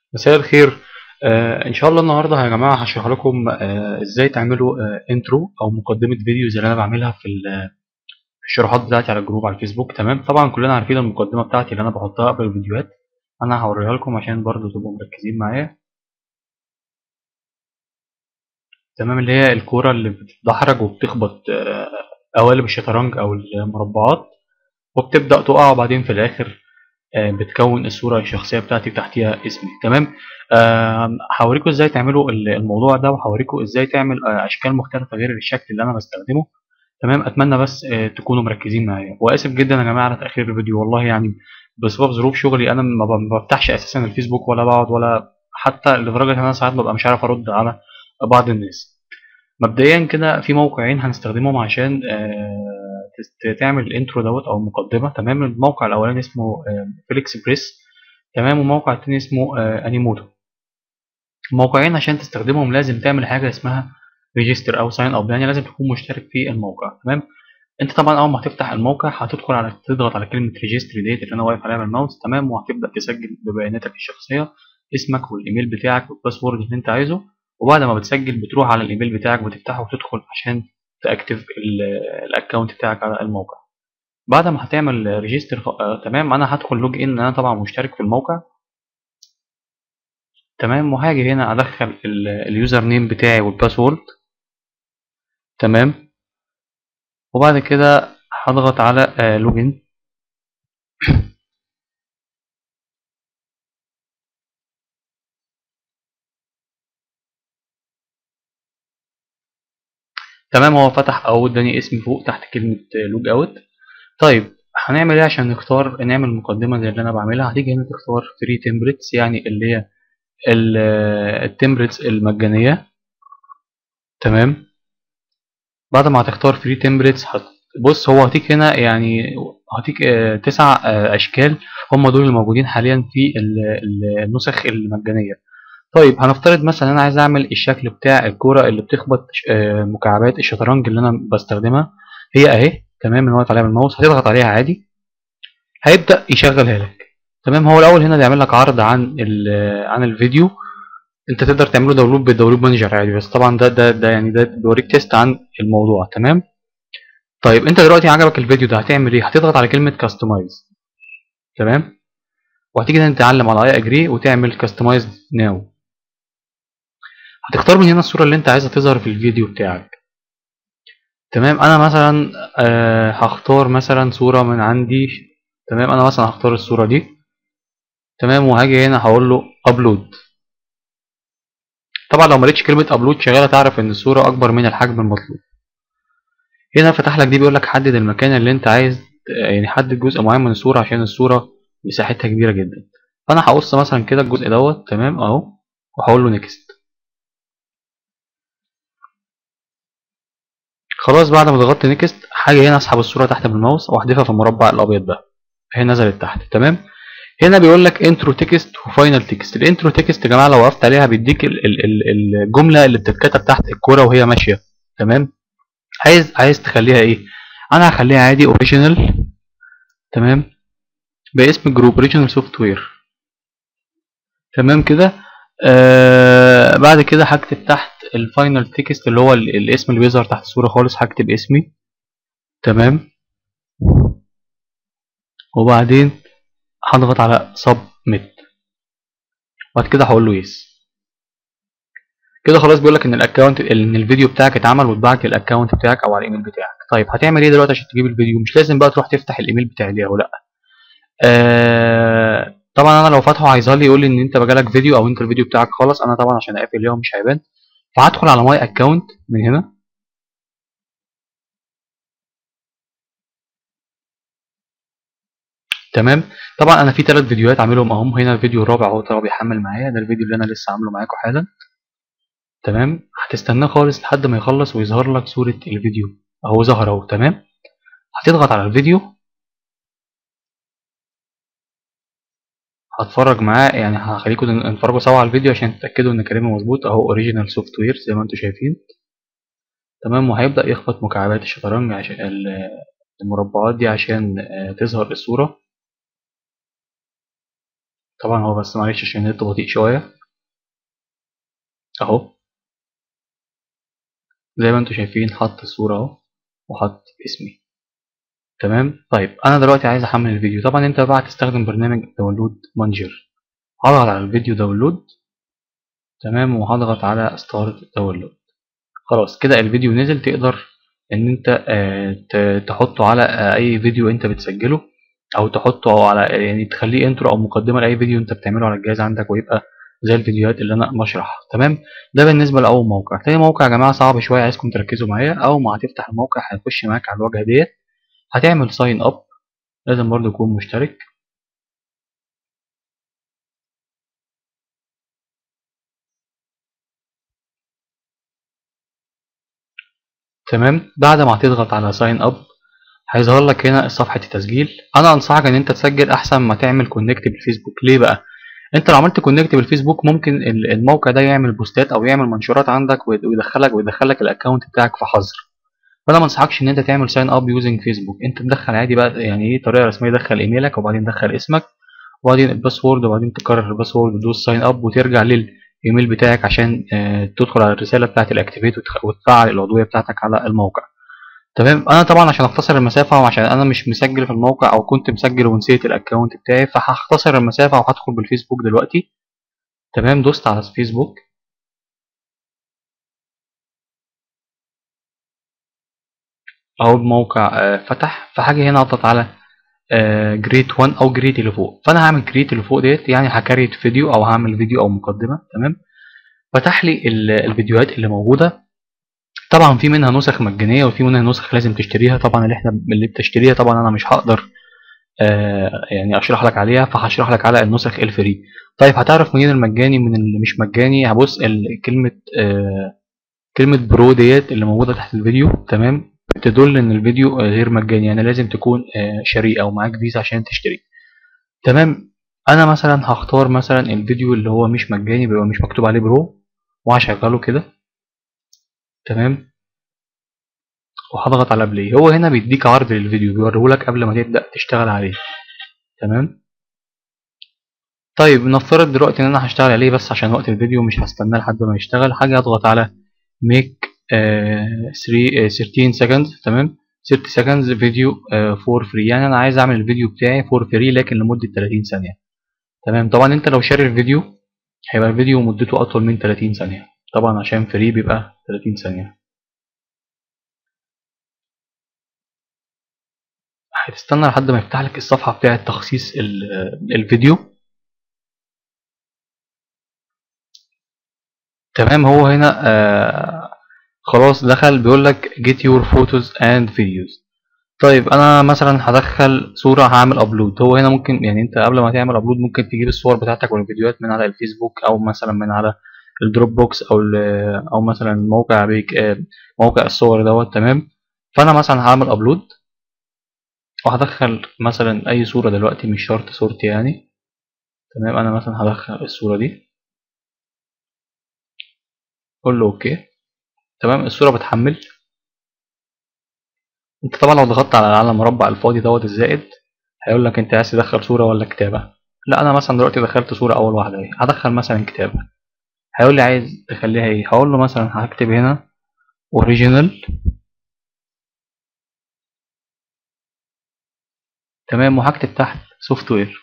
مساء الخير آه ان شاء الله النهارده يا جماعه هشرح لكم آه ازاي تعملوا آه انترو او مقدمه فيديو زي اللي انا بعملها في ال- في الشروحات بتاعتي على الجروب على الفيسبوك تمام طبعا كلنا عارفين المقدمه بتاعتي اللي انا بحطها قبل الفيديوهات انا هوريها لكم عشان برضو تبقوا مركزين معايا تمام اللي هي الكوره اللي بتتدحرج وبتخبط آه قوالب الشطرنج او المربعات وبتبدا تقع وبعدين في الاخر آه، بتكون الصورة الشخصية بتاعتي تحتيها اسمي تمام آه، هوريكم ازاي تعملوا ال- الموضوع ده وهوريكم ازاي تعمل آه، اشكال مختلفة غير الشكل اللي انا بستخدمه تمام اتمنى بس آه، تكونوا مركزين معايا واسف جدا يا جماعة على تأخير الفيديو والله يعني بسبب ظروف شغلي انا ما ب- ما بفتحش اساسا الفيسبوك ولا بقعد ولا حتى لدرجة ان انا ساعات ببقى مش عارف ارد على بعض الناس مبدئيا كده في موقعين هنستخدمهم عشان آه، تست- تعمل الانترو دوت او المقدمه تمام الموقع الاولاني اسمه فيليكس بريس تمام والموقع التاني اسمه آه، انيموتو الموقعين عشان تستخدمهم لازم تعمل حاجه اسمها ريجستر او ساين اب يعني لازم تكون مشترك في الموقع تمام انت طبعا اول ما هتفتح الموقع هتدخل على تضغط على كلمه ريجستر ديت اللي انا واقف عليها بالماوس تمام وهتبدا تسجل ببياناتك الشخصيه اسمك والايميل بتاعك والباسورد اللي انت عايزه وبعد ما بتسجل بتروح على الايميل بتاعك وتفتحه وتدخل عشان تاكتف الاكونت بتاعك على الموقع بعد ما هتعمل ريجستر تمام انا هدخل لوج ان انا طبعا مشترك في الموقع تمام وهاجي هنا ادخل ال- اليوزر نيم بتاعي والباسورد تمام وبعد كده هضغط على لوجن تمام هو فتح او اداني اسمي فوق تحت كلمة لوج اوت طيب هنعمل ايه عشان نختار نعمل مقدمة زي اللي انا بعملها هتيجي هنا تختار فري تمبلتس يعني اللي هي التمبلتس المجانية تمام بعد ما هتختار فري تمبلتس بص هو هتيك هنا يعني هتيك آه، تسع آه، اشكال هم دول الموجودين حاليا في ال- ال- النسخ المجانيه طيب هنفترض مثلا انا عايز اعمل الشكل بتاع الكوره اللي بتخبط آه، مكعبات الشطرنج اللي انا بستخدمها هي اهي تمام اللي هو عليها بالماوس هتضغط عليها عادي هيبدا يشغلها لك تمام هو الاول هنا بيعمل لك عرض عن ال- عن الفيديو انت تقدر تعمله داونلود بالداونلود مانجر عادي بس طبعا ده ده ده يعني ده بيوريك تيست عن الموضوع تمام طيب انت دلوقتي عجبك الفيديو ده هتعمل ايه هتضغط على كلمه كاستمايز تمام وهتيجي هنا تعلم على اي اجري وتعمل كاستمايز ناو هتختار من هنا الصوره اللي انت عايزها تظهر في الفيديو بتاعك تمام انا مثلا آه هختار مثلا صوره من عندي تمام انا مثلا هختار الصوره دي تمام وهاجي هنا هقول له ابلود طبعا لو ما لقيتش كلمه ابلود شغاله تعرف ان الصوره اكبر من الحجم المطلوب هنا فتح لك دي بيقول لك حدد المكان اللي انت عايز يعني حدد جزء معين من الصوره عشان الصوره مساحتها كبيره جدا فانا هقص مثلا كده الجزء دوت تمام اهو وهقول له نيكست خلاص بعد ما ضغطت نيكست هاجي هنا اسحب الصوره تحت بالماوس واحذفها في المربع الابيض ده هي نزلت تحت تمام هنا بيقول لك انترو تكست وفاينل تكست الانترو تكست يا جماعه لو وقفت عليها بيديك ال- ال- ال- الجمله اللي بتتكتب تحت الكوره وهي ماشيه تمام عايز عايز تخليها ايه انا هخليها عادي اوريجينال تمام باسم جروب اوريجينال سوفت وير تمام كده آه بعد كده هكتب تحت الفاينل تكست اللي هو ال- الاسم اللي بيظهر تحت الصوره خالص هكتب اسمي تمام وبعدين هضغط على سبميت بعد كده هقول له يس كده خلاص بيقول لك ان الاكونت ان الفيديو بتاعك اتعمل واتبعت للاكونت بتاعك او على الايميل بتاعك طيب هتعمل ايه دلوقتي عشان تجيب الفيديو مش لازم بقى تروح تفتح الايميل بتاعي ليه او لا آه طبعا انا لو فاتحه هيظهر لي يقول لي ان انت بجالك فيديو او انت الفيديو بتاعك خلص انا طبعا عشان اقفل اليوم مش هيبان فهدخل على ماي اكونت من هنا تمام طبعا انا في ثلاث فيديوهات عاملهم اهم هنا الفيديو الرابع اهو طبعا بيحمل معايا ده الفيديو اللي انا لسه عامله معاكم حالا تمام هتستناه خالص لحد ما يخلص ويظهر لك صورة الفيديو اهو ظهر اهو تمام هتضغط على الفيديو هتفرج معاه يعني هخليكم نتفرجوا سوا على الفيديو عشان تتأكدوا ان كلامي مظبوط اهو اوريجينال سوفت وير زي ما انتم شايفين تمام وهيبدأ يخبط مكعبات الشطرنج عشان ال- المربعات دي عشان آه، تظهر الصورة طبعا هو بس معلش عشان النت بطيء شوية اهو زي ما انتوا شايفين حط الصورة اهو وحط اسمي تمام طيب انا دلوقتي عايز احمل الفيديو طبعا انت بقى هتستخدم برنامج داونلود مانجر هضغط على الفيديو داونلود تمام وهضغط على ستارت داونلود خلاص كده الفيديو نزل تقدر ان انت آه تحطه على آه اي فيديو انت بتسجله او تحطه على يعني تخليه انترو او مقدمه لاي فيديو انت بتعمله على الجهاز عندك ويبقى زي الفيديوهات اللي انا بشرحها تمام ده بالنسبه لاول موقع تاني موقع يا جماعه صعب شويه عايزكم تركزوا معايا اول ما هتفتح الموقع هيخش معاك على الواجهه ديت هتعمل ساين اب لازم برضو يكون مشترك تمام بعد ما هتضغط على ساين اب هيظهر لك هنا صفحه التسجيل انا انصحك ان انت تسجل احسن ما تعمل كونكت بالفيسبوك ليه بقى انت لو عملت كونكت بالفيسبوك ممكن الموقع ده يعمل بوستات او يعمل منشورات عندك ويدخلك ويدخلك الاكونت بتاعك في حظر فانا ما انصحكش ان انت تعمل ساين اب يوزنج فيسبوك انت تدخل عادي بقى يعني ايه طريقه رسميه دخل ايميلك وبعدين دخل اسمك وبعدين الباسورد وبعدين تكرر الباسورد وتدوس ساين اب وترجع للايميل بتاعك عشان اه تدخل على الرساله بتاعه الاكتيفيت وتفعل العضويه بتاعتك على الموقع تمام انا طبعا عشان اختصر المسافه وعشان انا مش مسجل في الموقع او كنت مسجل ونسيت الاكونت بتاعي فهختصر المسافه وهدخل بالفيسبوك دلوقتي تمام دوست على فيسبوك اهو الموقع فتح فهاجي هنا اضغط على جريت 1 او جريت اللي فوق فانا هعمل جريت اللي فوق ديت يعني هكريت فيديو او هعمل فيديو او مقدمه تمام فتح لي الفيديوهات اللي موجوده طبعا في منها نسخ مجانيه وفي منها نسخ لازم تشتريها طبعا اللي احنا اللي بتشتريها طبعا انا مش هقدر آه يعني اشرح لك عليها فهشرح لك على النسخ الفري طيب هتعرف منين المجاني من اللي مش مجاني هبص كلمه آه كلمه برو ديت اللي موجوده تحت الفيديو تمام بتدل ان الفيديو غير مجاني يعني لازم تكون آه شاريه او معاك فيزا عشان تشتري تمام انا مثلا هختار مثلا الفيديو اللي هو مش مجاني بيبقى مش مكتوب عليه برو وهشغله كده تمام وهضغط على بلاي هو هنا بيديك عرض للفيديو بيوريهولك قبل ما تبدا تشتغل عليه تمام طيب نفترض دلوقتي ان انا هشتغل عليه بس عشان وقت الفيديو مش هستناه لحد ما يشتغل حاجه اضغط على ميك 13 seconds تمام 30 seconds فيديو فور فري يعني انا عايز اعمل الفيديو بتاعي فور فري لكن لمده 30 ثانيه تمام طبعا انت لو شاري الفيديو هيبقى الفيديو مدته اطول من 30 ثانيه طبعا عشان فري بيبقى 30 ثانيه هتستنى لحد ما يفتح لك الصفحه بتاعه تخصيص الفيديو تمام هو هنا آه خلاص دخل بيقول لك get your photos and videos طيب انا مثلا هدخل صوره هعمل ابلود هو هنا ممكن يعني انت قبل ما تعمل ابلود ممكن تجيب الصور بتاعتك والفيديوهات من على الفيسبوك او مثلا من على الدروب بوكس او او مثلا موقع بيك موقع الصور دوت تمام فانا مثلا هعمل ابلود وهدخل مثلا اي صوره دلوقتي مش شرط صورتي يعني تمام انا مثلا هدخل الصوره دي قول له اوكي تمام الصوره بتحمل انت طبعا لو ضغطت على على المربع الفاضي دوت الزائد هيقول لك انت عايز تدخل صوره ولا كتابه لا انا مثلا دلوقتي دخلت صوره اول واحده اهي هدخل مثلا كتابه هيقول لي عايز تخليها ايه هقول له مثلا هكتب هنا اوريجينال تمام وهكتب تحت سوفت وير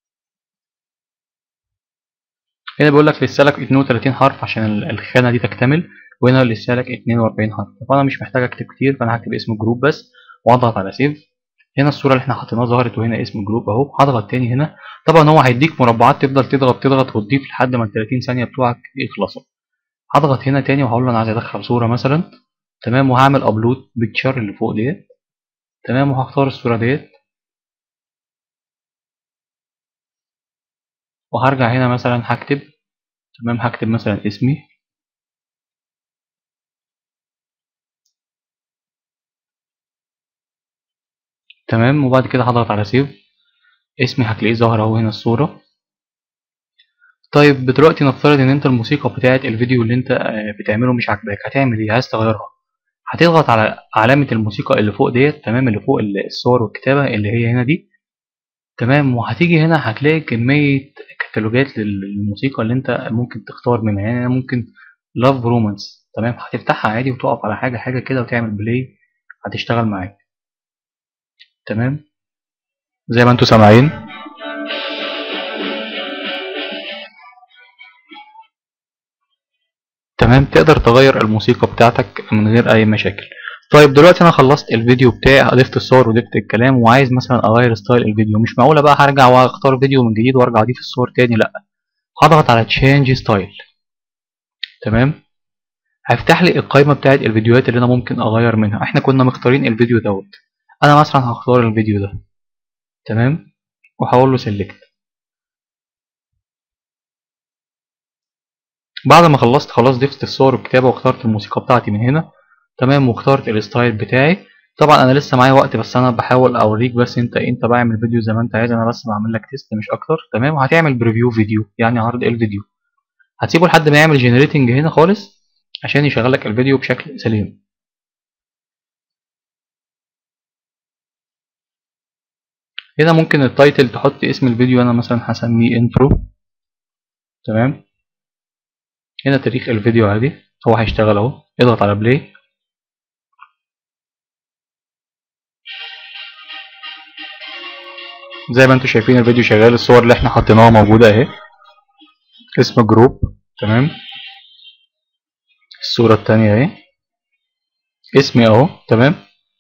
هنا بيقول لك لسه لك 32 حرف عشان الخانه دي تكتمل وهنا لسه لك 42 حرف فانا مش محتاج اكتب كتير فانا هكتب اسم الجروب بس واضغط على سيف هنا الصوره اللي احنا حاطيناها ظهرت وهنا اسم الجروب اهو هضغط تاني هنا طبعا هو هيديك مربعات تفضل تضغط تضغط وتضيف لحد ما ال 30 ثانيه بتوعك يخلصوا هضغط هنا تاني وهقول له انا عايز ادخل صوره مثلا تمام وهعمل ابلود بيكتشر اللي فوق ديت تمام وهختار الصوره ديت وهرجع هنا مثلا هكتب تمام هكتب مثلا اسمي تمام وبعد كده هضغط على سيف اسمي هتلاقيه ظاهر اهو هنا الصورة طيب دلوقتي نفترض ان انت الموسيقى بتاعه الفيديو اللي انت بتعمله مش عاجباك هتعمل ايه عايز تغيرها هتضغط على علامة الموسيقى اللي فوق ديت تمام اللي فوق الصور والكتابة اللي هي هنا دي تمام وهتيجي هنا هتلاقي كمية كتالوجات للموسيقى اللي انت ممكن تختار منها يعني ممكن لاف رومانس تمام هتفتحها عادي وتقف على حاجه حاجه كده وتعمل بلاي هتشتغل معاك تمام زي ما انتوا سامعين تمام تقدر تغير الموسيقى بتاعتك من غير اي مشاكل طيب دلوقتي انا خلصت الفيديو بتاعي ضفت الصور وضفت الكلام وعايز مثلا اغير ستايل الفيديو مش معقوله بقى هرجع واختار فيديو من جديد وارجع اضيف الصور تاني لا هضغط على تشينج ستايل تمام هيفتح لي القائمه بتاعت الفيديوهات اللي انا ممكن اغير منها احنا كنا مختارين الفيديو دوت انا مثلا هختار الفيديو ده تمام وهقول له سيلكت بعد ما خلصت خلاص ضفت الصور والكتابه واخترت الموسيقى بتاعتي من هنا تمام واخترت الستايل بتاعي طبعا انا لسه معايا وقت بس انا بحاول اوريك بس انت انت بعمل فيديو زي ما انت عايز انا بس بعمل لك تيست مش اكتر تمام وهتعمل بريفيو فيديو يعني عرض الفيديو هتسيبه لحد ما يعمل جنريتنج هنا خالص عشان يشغل لك الفيديو بشكل سليم هنا ممكن التايتل تحط اسم الفيديو انا مثلا هسميه انترو تمام هنا تاريخ الفيديو عادي هو هيشتغل اهو اضغط على بلاي زي ما انتم شايفين الفيديو شغال الصور اللي احنا حطيناها موجودة اهي اسم جروب تمام الصورة التانية اهي اسمي اهو تمام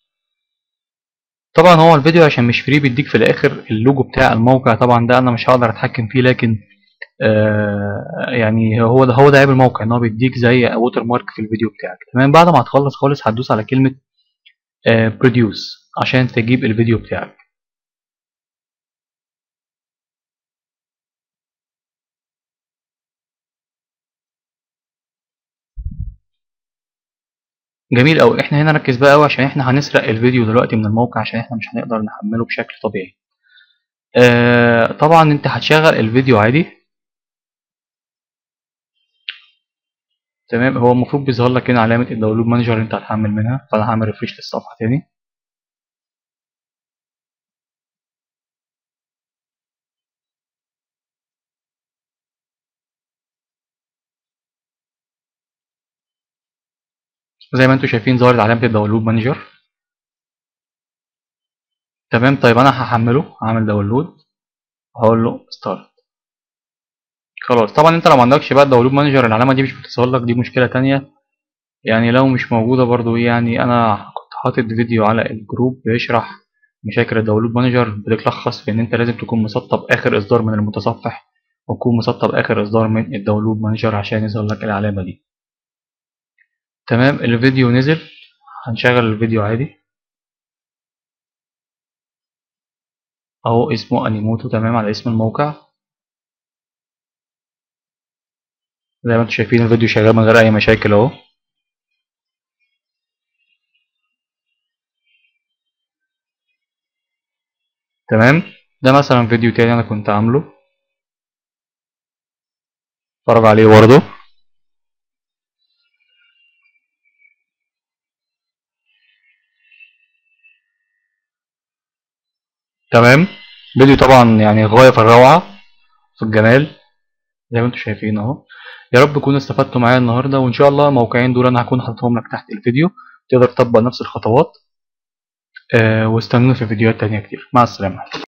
طبعا هو الفيديو عشان مش فري بيديك في الاخر اللوجو بتاع الموقع طبعا ده انا مش هقدر اتحكم فيه لكن آه يعني هو ده هو ده عيب الموقع ان هو بيديك زي ووتر مارك في الفيديو بتاعك تمام بعد ما هتخلص خالص هتدوس على كلمة بروديوس آه عشان تجيب الفيديو بتاعك جميل قوي احنا هنا ركز بقى قوي عشان احنا هنسرق الفيديو دلوقتي من الموقع عشان احنا مش هنقدر نحمله بشكل طبيعي آه طبعا انت هتشغل الفيديو عادي تمام هو المفروض بيظهر لك هنا علامة الداونلود مانجر اللي انت هتحمل منها فانا هعمل ريفريش للصفحة تاني زي ما انتم شايفين ظهرت علامة الداونلود مانجر تمام طيب انا هحمله هعمل داونلود هقول له ستارت خلاص طبعا انت لو ما عندكش بقى الداونلود مانجر العلامة دي مش بتظهر لك دي مشكلة تانية يعني لو مش موجودة برضو يعني انا كنت حاطط فيديو على الجروب بيشرح مشاكل الداونلود مانجر بتتلخص في ان انت لازم تكون مسطب اخر اصدار من المتصفح وتكون مسطب اخر اصدار من الداونلود مانجر عشان يظهر لك العلامة دي تمام الفيديو نزل هنشغل الفيديو عادي اهو اسمه انيموتو تمام على اسم الموقع زي ما انتم شايفين الفيديو شغال من غير اي مشاكل اهو تمام ده مثلا فيديو تاني انا كنت عامله اتفرج عليه برضه تمام فيديو طبعا يعني غاية في الروعة في الجمال زي ما انتم شايفين اهو يا رب تكونوا استفدتوا معايا النهارده وان شاء الله الموقعين دول انا هكون حاططهم لك تحت الفيديو تقدر تطبق نفس الخطوات آه واستنونا في فيديوهات تانية كتير مع السلامة